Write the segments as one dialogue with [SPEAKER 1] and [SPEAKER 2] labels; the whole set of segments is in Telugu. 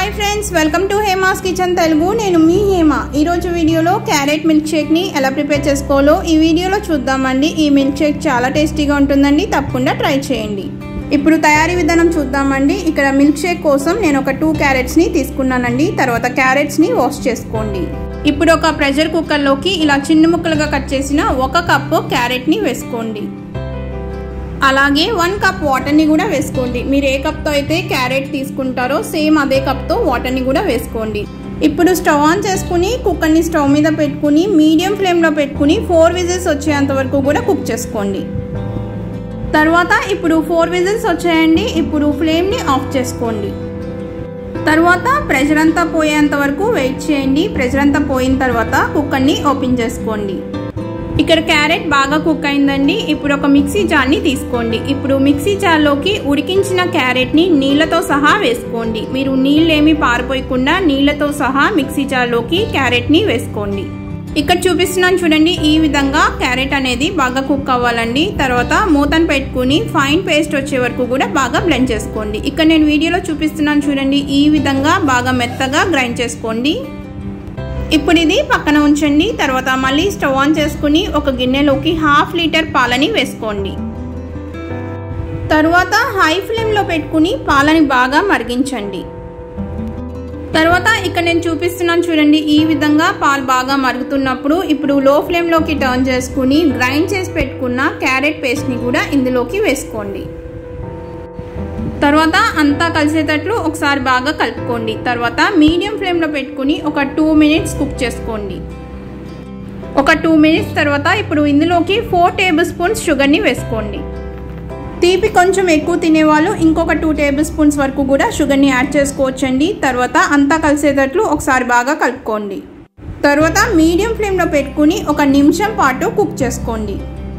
[SPEAKER 1] hi friends welcome to Hema's kitchen Telugu నేను మీ హేమ ఈరోజు వీడియోలో క్యారెట్ మిల్క్ షేక్ని ఎలా ప్రిపేర్ చేసుకోవాలో ఈ వీడియోలో చూద్దామండి ఈ మిల్క్ షేక్ చాలా టేస్టీగా ఉంటుందండి తప్పకుండా ట్రై చేయండి ఇప్పుడు తయారీ విధానం చూద్దామండి ఇక్కడ మిల్క్ షేక్ కోసం నేను ఒక టూ క్యారెట్స్ని తీసుకున్నానండి తర్వాత క్యారెట్స్ని వాష్ చేసుకోండి ఇప్పుడు ఒక ప్రెషర్ కుక్కర్లోకి ఇలా చిన్న ముక్కలుగా కట్ చేసిన ఒక కప్పు క్యారెట్ని వేసుకోండి అలాగే వన్ కప్ వాటర్ని కూడా వేసుకోండి మీరు ఏ కప్తో అయితే క్యారెట్ తీసుకుంటారో సేమ్ అదే కప్తో వాటర్ని కూడా వేసుకోండి ఇప్పుడు స్టవ్ ఆన్ చేసుకుని కుక్కర్ని స్టవ్ మీద పెట్టుకుని మీడియం ఫ్లేమ్లో పెట్టుకుని ఫోర్ విజిల్స్ వచ్చేంత వరకు కూడా కుక్ చేసుకోండి తర్వాత ఇప్పుడు ఫోర్ విజిల్స్ వచ్చాయండి ఇప్పుడు ఫ్లేమ్ని ఆఫ్ చేసుకోండి తర్వాత ప్రెషర్ అంతా పోయేంత వరకు వెయిట్ చేయండి ప్రెషర్ అంతా పోయిన తర్వాత కుక్కర్ని ఓపెన్ చేసుకోండి ఇక్కడ క్యారెట్ బాగా కుక్ అయిందండి ఇప్పుడు ఒక మిక్సీ జార్ని తీసుకోండి ఇప్పుడు మిక్సీ జార్లోకి ఉడికించిన క్యారెట్ని నీళ్ళతో సహా వేసుకోండి మీరు నీళ్ళేమి పారిపోయకుండా నీళ్ళతో సహా మిక్సీ జార్లోకి క్యారెట్ని వేసుకోండి ఇక్కడ చూపిస్తున్నాను చూడండి ఈ విధంగా క్యారెట్ అనేది బాగా కుక్ అవ్వాలండి తర్వాత మూతను పెట్టుకుని ఫైన్ పేస్ట్ వచ్చే వరకు కూడా బాగా బ్లెండ్ చేసుకోండి ఇక్కడ నేను వీడియోలో చూపిస్తున్నాను చూడండి ఈ విధంగా బాగా మెత్తగా గ్రైండ్ చేసుకోండి ఇప్పుడు ఇది పక్కన ఉంచండి తర్వాత మళ్ళీ స్టవ్ ఆన్ చేసుకుని ఒక గిన్నెలోకి హాఫ్ లీటర్ పాలని వేసుకోండి తరువాత హై ఫ్లేమ్లో పెట్టుకుని పాలని బాగా మరిగించండి తర్వాత ఇక్కడ నేను చూపిస్తున్నాను చూడండి ఈ విధంగా పాలు బాగా మరుగుతున్నప్పుడు ఇప్పుడు లో ఫ్లేమ్లోకి టర్న్ చేసుకుని గ్రైండ్ చేసి పెట్టుకున్న క్యారెట్ పేస్ట్ని కూడా ఇందులోకి వేసుకోండి తర్వాత అంతా కలిసేటట్లు ఒకసారి బాగా కలుపుకోండి తర్వాత మీడియం ఫ్లేమ్లో పెట్టుకుని ఒక టూ మినిట్స్ కుక్ చేసుకోండి ఒక టూ మినిట్స్ తర్వాత ఇప్పుడు ఇందులోకి ఫోర్ టేబుల్ స్పూన్స్ షుగర్ని వేసుకోండి తీపి కొంచెం ఎక్కువ తినేవాళ్ళు ఇంకొక టూ టేబుల్ స్పూన్స్ వరకు కూడా షుగర్ని యాడ్ చేసుకోవచ్చండి తర్వాత అంతా కలిసేటట్లు ఒకసారి బాగా కలుపుకోండి తర్వాత మీడియం ఫ్లేమ్లో పెట్టుకుని ఒక నిమిషం పాటు కుక్ చేసుకోండి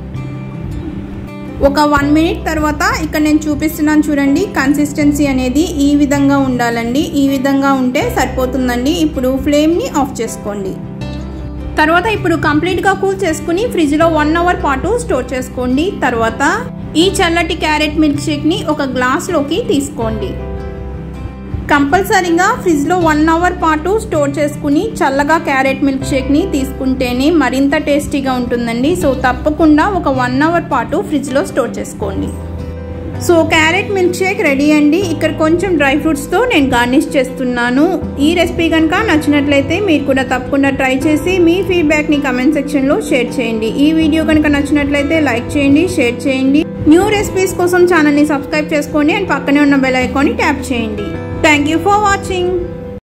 [SPEAKER 1] ఒక వన్ మినిట్ తర్వాత ఇక్కడ నేను చూపిస్తున్నాను చూడండి కన్సిస్టెన్సీ అనేది ఈ విధంగా ఉండాలండి ఈ విధంగా ఉంటే సరిపోతుందండి ఇప్పుడు ఫ్లేమ్ని ఆఫ్ చేసుకోండి తర్వాత ఇప్పుడు కంప్లీట్గా కూల్ చేసుకుని ఫ్రిడ్జ్లో వన్ అవర్ పాటు స్టోర్ చేసుకోండి తర్వాత ఈ చల్లటి క్యారెట్ మిల్క్ షేక్ని ఒక గ్లాస్లోకి తీసుకోండి కంపల్సరీగా ఫ్రిడ్జ్లో వన్ అవర్ పాటు స్టోర్ చేసుకుని చల్లగా క్యారెట్ మిల్క్ షేక్ని తీసుకుంటేనే మరింత టేస్టీగా ఉంటుందండి సో తప్పకుండా ఒక వన్ అవర్ పాటు ఫ్రిడ్జ్లో స్టోర్ చేసుకోండి so carrot milk shake ready అండి ఇక్కడ కొంచెం డ్రై ఫ్రూట్స్తో నేను గార్నిష్ చేస్తున్నాను ఈ రెసిపీ కనుక నచ్చినట్లయితే మీరు కూడా తప్పకుండా ట్రై చేసి మీ ఫీడ్బ్యాక్ని కమెంట్ సెక్షన్లో షేర్ చేయండి ఈ వీడియో కనుక నచ్చినట్లయితే లైక్ చేయండి షేర్ చేయండి న్యూ రెసిపీస్ కోసం ఛానల్ని సబ్స్క్రైబ్ చేసుకోండి అండ్ పక్కనే ఉన్న బెల్ ఐకాన్ని ట్యాప్ చేయండి థ్యాంక్ యూ ఫర్ వాచింగ్